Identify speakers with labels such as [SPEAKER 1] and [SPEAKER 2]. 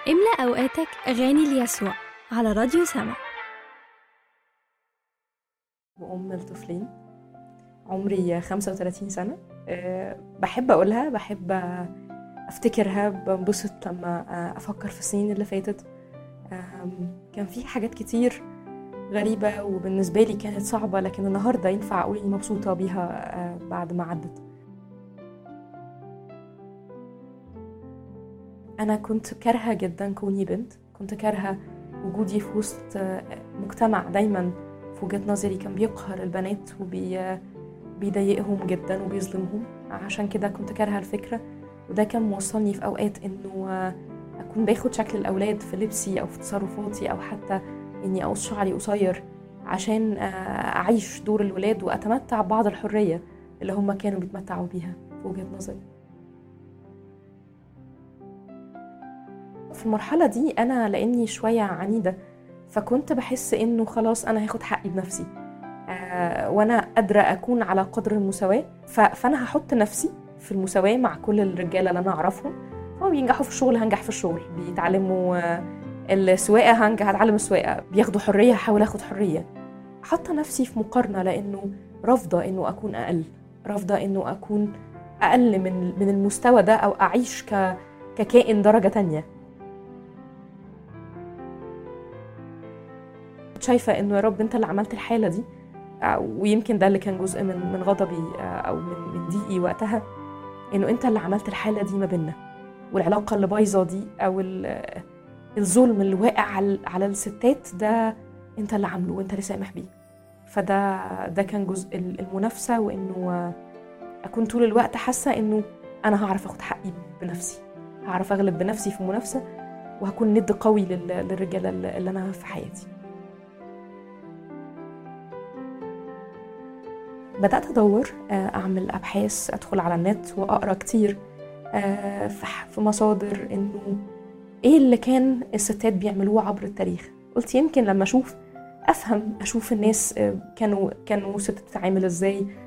[SPEAKER 1] املأ أوقاتك أغاني ليسوع على راديو سما
[SPEAKER 2] وأم لطفلين عمري 35 سنة أه، بحب أقولها بحب أفتكرها بنبسط لما أفكر في السنين اللي فاتت أم، كان في حاجات كتير غريبة وبالنسبة لي كانت صعبة لكن النهاردة ينفع أقول إني مبسوطة بيها أه، بعد ما عدت أنا كنت كارهة جدا كوني بنت كنت كارهة وجودي في وسط أه، مجتمع دايما في وجهة نظري كان بيقهر البنات وبي بيضايقهم جدا وبيظلمهم عشان كده كنت كارهة الفكرة وده كان موصلني في أوقات إنه آه، أكون باخد شكل الأولاد في لبسي أو في تصرفاتي أو حتى إني أقص شعري قصير عشان آه، أعيش دور الولاد وأتمتع ببعض الحرية اللي هم كانوا بيتمتعوا بيها في وجهة نظري في المرحلة دي أنا لأني شوية عنيدة فكنت بحس إنه خلاص أنا هاخد حقي بنفسي آه، وأنا قادرة أكون على قدر المساواة ف- فأنا هحط نفسي في المساواة مع كل الرجالة اللي أنا أعرفهم هم بينجحوا في الشغل هنجح في الشغل بيتعلموا آه، السواقة هنجح هتعلم السواقة بياخدوا حرية هحاول أخد حرية حاطة نفسي في مقارنة لأنه رافضة إنه أكون أقل رافضة إنه أكون أقل من من المستوى ده أو أعيش ك ككائن درجة تانية كنت شايفة إنه يا رب أنت اللي عملت الحالة دي آه، ويمكن ده اللي كان جزء من من غضبي آه، أو من من ضيقي وقتها إنه أنت اللي عملت الحالة دي ما بيننا والعلاقة اللي بايظة دي أو ال- الظلم اللي واقع على على الستات ده أنت اللي عامله وأنت اللي سامح بيه فده ده كان جزء ال- المنافسة وإنه آه، أكون طول الوقت حاسة إنه أنا هعرف أخد حقي بنفسي هعرف أغلب بنفسي في المنافسة وهكون ند قوي لل- للرجالة اللي اللي أنا في حياتي بدأت أدور آه، أعمل أبحاث أدخل على النت وأقرأ كتير آه، في ح- في مصادر إنه إيه اللي كان الستات بيعملوه عبر التاريخ قلت يمكن لما أشوف أفهم أشوف الناس آه، كانوا كانوا ست بتتعامل إزاي